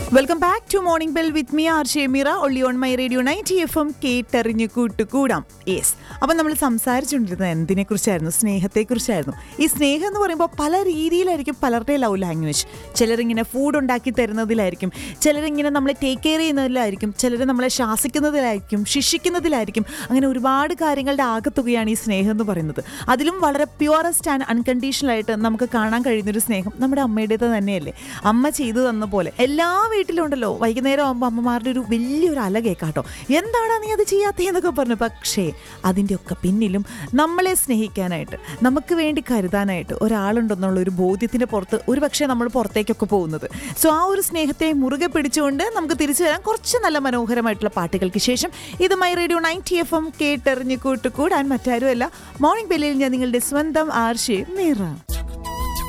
welcome back to morning bell with me R Shemeera only on my radio ninety F M കേട്ടറിഞ്ഞ് കൂട്ടുകൂടാം yes അപ്പം നമ്മൾ സംസാരിച്ചുകൊണ്ടിരുന്നത് എന്തിനെ കുറിച്ചായിരുന്നു സ്നേഹത്തെക്കുറിച്ചായിരുന്നു ഈ സ്നേഹം എന്ന് പറയുമ്പോൾ പല രീതിയിലായിരിക്കും പലരുടെ ലവ് ലാംഗ്വേജ് ചിലരിങ്ങനെ ഫുഡ് ഉണ്ടാക്കി തരുന്നതിലായിരിക്കും ചിലരിങ്ങനെ നമ്മളെ ടേക്ക് കെയർ ചെയ്യുന്നതിലായിരിക്കും ചിലർ നമ്മളെ ശാസിക്കുന്നതിലായിരിക്കും ശിക്ഷിക്കുന്നതിലായിരിക്കും അങ്ങനെ ഒരുപാട് കാര്യങ്ങളുടെ ആകത്തുകയാണ് ഈ സ്നേഹം എന്ന് പറയുന്നത് അതിലും വളരെ പ്യുവറസ്റ്റ് ആൻഡ് അൺകണ്ടീഷണൽ ആയിട്ട് നമുക്ക് കാണാൻ കഴിയുന്നൊരു സ്നേഹം നമ്മുടെ അമ്മയുടേത് തന്നെയല്ലേ അമ്മ ചെയ്തു തന്ന പോലെ എല്ലാ വീട്ടിലും ഉണ്ടല്ലോ വൈകുന്നേരം ആകുമ്പോൾ അമ്മമാരുടെ ഒരു വലിയൊരു അല കേൾക്കാട്ടോ എന്താണ് നീ അത് ചെയ്യാത്തതെന്നൊക്കെ പറഞ്ഞു പക്ഷേ അതിൻ്റെ ഒക്കെ പിന്നിലും നമ്മളെ സ്നേഹിക്കാനായിട്ട് നമുക്ക് വേണ്ടി കരുതാനായിട്ട് ഒരാളുണ്ടെന്നുള്ള ഒരു ബോധ്യത്തിൻ്റെ പുറത്ത് ഒരു പക്ഷേ നമ്മൾ പുറത്തേക്കൊക്കെ പോകുന്നത് സോ ആ ഒരു സ്നേഹത്തെ മുറുകെ പിടിച്ചുകൊണ്ട് നമുക്ക് തിരിച്ചു വരാൻ കുറച്ച് നല്ല മനോഹരമായിട്ടുള്ള പാട്ടുകൾക്ക് ശേഷം ഇത് my radio ninety F M കേട്ടെറിഞ്ഞ് കൂട്ടുകൂടാൻ മറ്റാരുമല്ല മോർണിംഗ് ബെല്ലിൽ ഞാൻ നിങ്ങളുടെ സ്വന്തം ആർഷേ മീറ